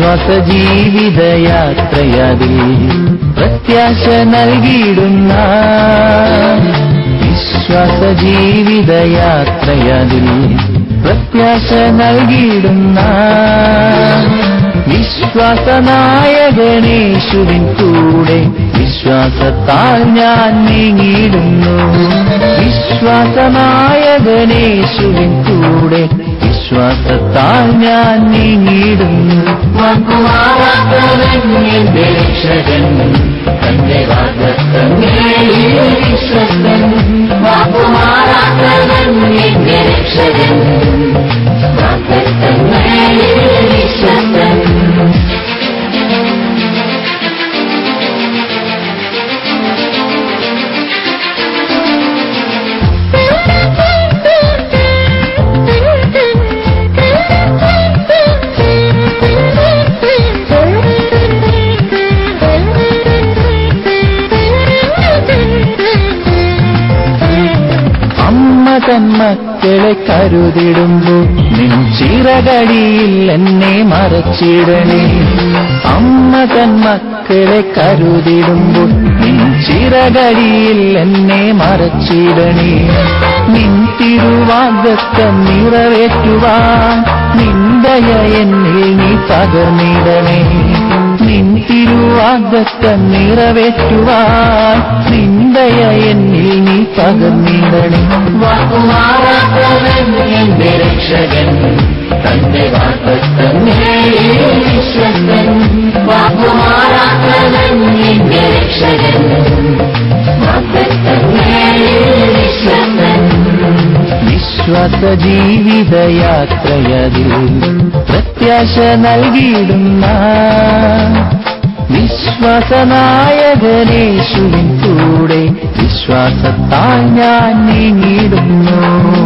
വിശ്വാസ ജീവിതയാത്രയതിൽ പ്രത്യാശ നൽകിയിടുന്ന വിശ്വാസ ജീവിതയാത്രയതിൽ പ്രത്യാശ നൽകിയിടുന്ന വിശ്വാസനായകനേശുവിൻ കൂടെ വിശ്വാസത്താൽ ഞാൻ നീങ്ങിയിടുന്നു വിശ്വാസനായകനേശുവിൻ കൂടെ വിശ്വാസത്താൽ ഞാൻ നീങ്ങിയിടുന്നു വാക്കുമാറാത്തവന്റെ രക്ഷകൻ തന്റെ വാഗ്ദത്തങ്ങളിൽ വിശ്വസ്തൻ വാക്കുമാറാത്തവന്റെ രക്ഷകൻ വാഗ്ദത്തങ്ങളിൽ വിശ്വസ്തൻ അമ്മ തൻ മക്കളെ കരുതിടുമ്പോൾ നിൻ ചിറകടിയിൽ എന്നെ മറച്ചിടണേ അമ്മ തൻ മക്കളെ കരുതിടുമ്പോൾ നിൻ ചിറകടിയിൽ എന്നെ മറച്ചിടണേ നിൻ തിരുവാഗത്തം നിറവേറ്റുവാൻ നിന്ദയ എന്നിൽ നീ പകർന്നിടണേ നിൻ തിരുവാഗത്തം നിറവേറ്റുവാൻ നിന്ദയ എന്നിൽ നീ പകർന്നിടണേ വാക്കുമാറാത്തവൻ എന്റെ രക്ഷകൻ തന്റെ വാഗ്ദത്തം വിശ്വസൻ വാക്കുമാറാത്തവൻ എന്റെ രക്ഷകൻ വാഗ്ദത്തം വിശ്വസൻ വിശ്വാസ ജീവിതയാത്രയതിൽ പ്രത്യാശ നൽകിയിടുന്ന വിശ്വാസനായകനേശുവിൻ കൂടെ വിശ്വാസത്താൽ ഞാൻ നീങ്ങിയിടുന്നു